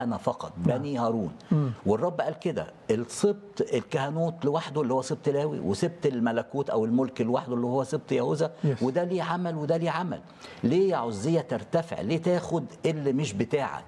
أنا فقط بني هارون والرب قال كده السبط الكهنوت لوحده اللي هو سبط لاوي وسبط الملكوت أو الملك لوحده اللي هو سبط يهوذا Yes. وده ليه عمل وده ليه عمل ليه يا عزية ترتفع ليه تاخد اللي مش بتاعك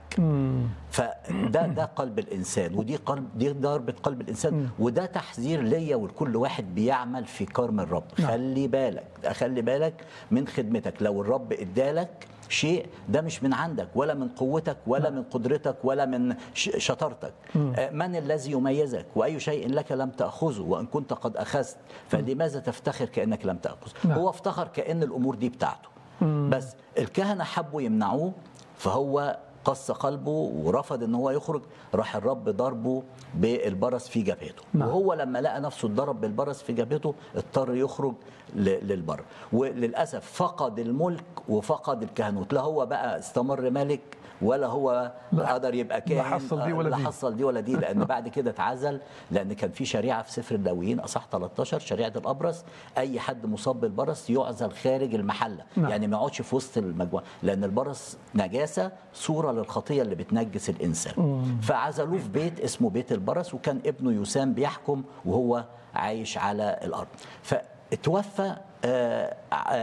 فده ده قلب الانسان ودي قلب دي ضربه قلب الانسان وده تحذير ليا ولكل واحد بيعمل في كرم الرب نعم. خلي بالك خلي بالك من خدمتك لو الرب ادالك شيء ده مش من عندك ولا من قوتك ولا من قدرتك ولا من ش- شطارتك آه، من الذي يميزك واي شيء لك لم تاخذه وان كنت قد اخذت فلماذا تفتخر كانك لم تاخذ نعم. هو افتخر كان الامور دي بتاعته بس الكهنه حبوا يمنعوه فهو قص قلبه ورفض ان هو يخرج راح الرب ضربه بالبرص في جبهته نعم. وهو لما لقى نفسه اتضرب بالبرص في جبهته اضطر يخرج ل- للبر وللاسف فقد الملك وفقد الكهنوت لا هو بقى استمر ملك ولا هو لا- قدر يبقى لا كاهن حصل دي ولا لا دي. حصل دي ولا دي لان بعد كده اتعزل لان كان في شريعه في سفر اللاويين اصح 13 شريعه الابرص اي حد مصاب بالبرص يعزل خارج المحله نعم. يعني ما يقعدش في وسط المجموعه لان البرص نجاسه صوره للخطيه اللي بتنجس الانسان فعزلوه في بيت اسمه بيت البرص وكان ابنه يسام بيحكم وهو عايش على الارض فتوفى آه،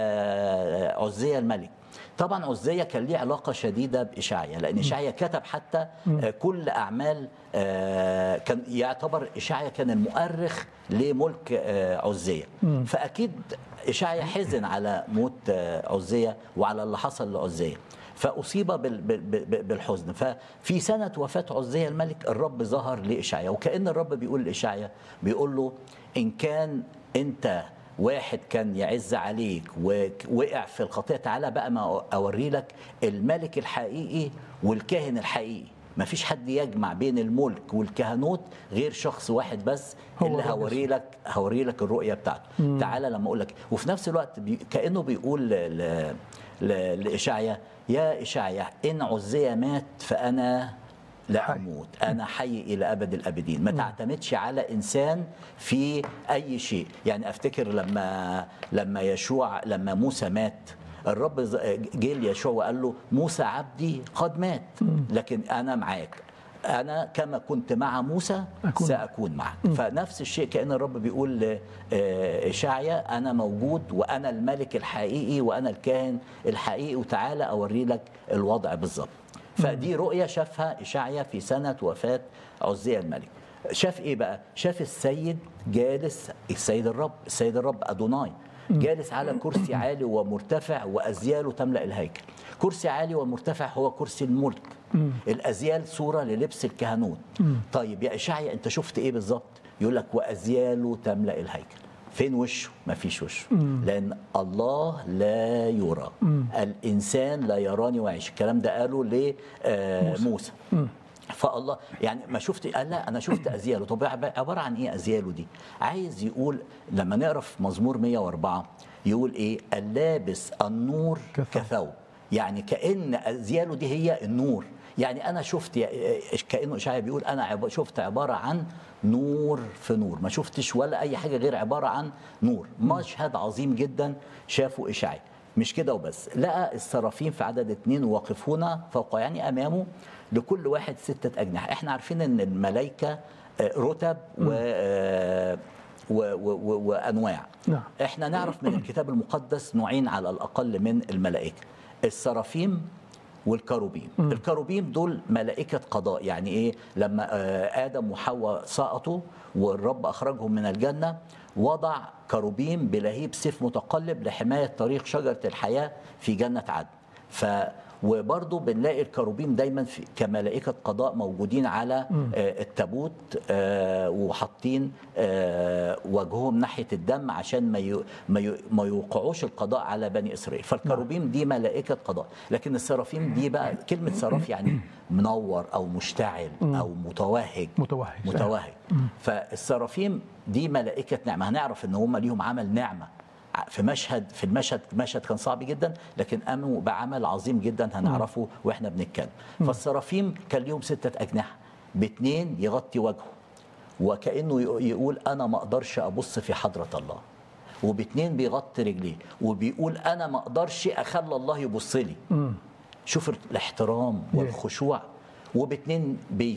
آه، عزية الملك طبعا عزية كان ليه علاقة شديدة بإشعيا لأن إشعيا كتب حتى آه، كل أعمال آه، كان يعتبر إشعيا كان المؤرخ لملك آه، عزية فأكيد إشعيا حزن على موت آه، عزية وعلى اللي حصل لعزية فأصيب بال- بال- بال- بالحزن ففي سنة وفاة عزية الملك الرب ظهر لإشعيا وكأن الرب بيقول لإشعيا بيقول له إن كان أنت واحد كان يعز عليك ووقع في الخطية تعالى بقى ما أوري لك الملك الحقيقي والكاهن الحقيقي ما فيش حد يجمع بين الملك والكهنوت غير شخص واحد بس هو اللي الرب هوري لك هوري لك الرؤيه بتاعته تعالى لما اقول لك وفي نفس الوقت بي كانه بيقول ل... ل... ل... لاشعيا يا اشعيا ان عزي مات فانا لا حي. اموت انا حي الى ابد الابدين ما تعتمدش على انسان في اي شيء يعني افتكر لما لما يشوع لما موسى مات الرب ز- جه ليشوع وقال له موسى عبدي قد مات لكن انا معاك انا كما كنت مع موسى أكون ساكون معك فنفس الشيء كان الرب بيقول لإشعيا انا موجود وانا الملك الحقيقي وانا الكاهن الحقيقي وتعالى اوري لك الوضع بالظبط فدي رؤيه شافها اشعيا في سنه وفاه عزية الملك شاف ايه بقى شاف السيد جالس السيد الرب السيد الرب ادوناي جالس على كرسي عالي ومرتفع وازياله تملا الهيكل كرسي عالي ومرتفع هو كرسي الملك الازيال صوره للبس الكهنوت طيب يا اشعيا انت شفت ايه بالظبط يقول لك وازياله تملا الهيكل فين وشه ما فيش وشه لان الله لا يرى الانسان لا يراني ويعيش الكلام ده قاله لموسى فالله يعني ما شفت قال لا انا شفت ازياله طب عب- عباره عن ايه ازياله دي عايز يقول لما نقرا في مزمور 104 يقول ايه اللابس النور كثوب. كثوب يعني كان ازياله دي هي النور يعني انا شفت كانه اشعيا بيقول انا عب- شفت عباره عن نور في نور ما شفتش ولا اي حاجه غير عباره عن نور مشهد عظيم جدا شافه اشعيا مش كده وبس لقى السرافين في عدد اتنين واقفون فوق يعني امامه لكل واحد ستة أجنحة احنا عارفين ان الملائكة آه، رتب و آه، و- و- و- وانواع نعم. احنا نعرف من الكتاب المقدس نوعين على الاقل من الملائكه السرافيم والكروبيم الكروبيم دول ملائكة قضاء يعني ايه لما آه، آدم وحواء سقطوا والرب أخرجهم من الجنة وضع كروبيم بلهيب سيف متقلب لحماية طريق شجرة الحياة في جنة عدن ف وبرضه بنلاقي الكروبيم دايما في كملائكه قضاء موجودين على آه، التابوت آه، وحاطين آه، وجههم ناحيه الدم عشان ما ي- ما ي- ما يوقعوش القضاء على بني اسرائيل فالكروبيم دي ملائكه قضاء لكن السرافيم دي بقى كلمه سراف يعني منور او مشتعل او متوهج متوهج. متوهج فالسرافيم دي ملائكه نعمه هنعرف ان هم ليهم عمل نعمه في مشهد في المشهد مشهد كان صعب جدا لكن قاموا بعمل عظيم جدا هنعرفه واحنا بنتكلم فالسرافيم كان ليهم ستة أجنحة باتنين يغطي وجهه وكأنه يق- يقول أنا ما أقدرش أبص في حضرة الله وباتنين بيغطي رجليه وبيقول أنا ما أقدرش أخلي الله يبص لي شوف الاحترام والخشوع وباتنين بي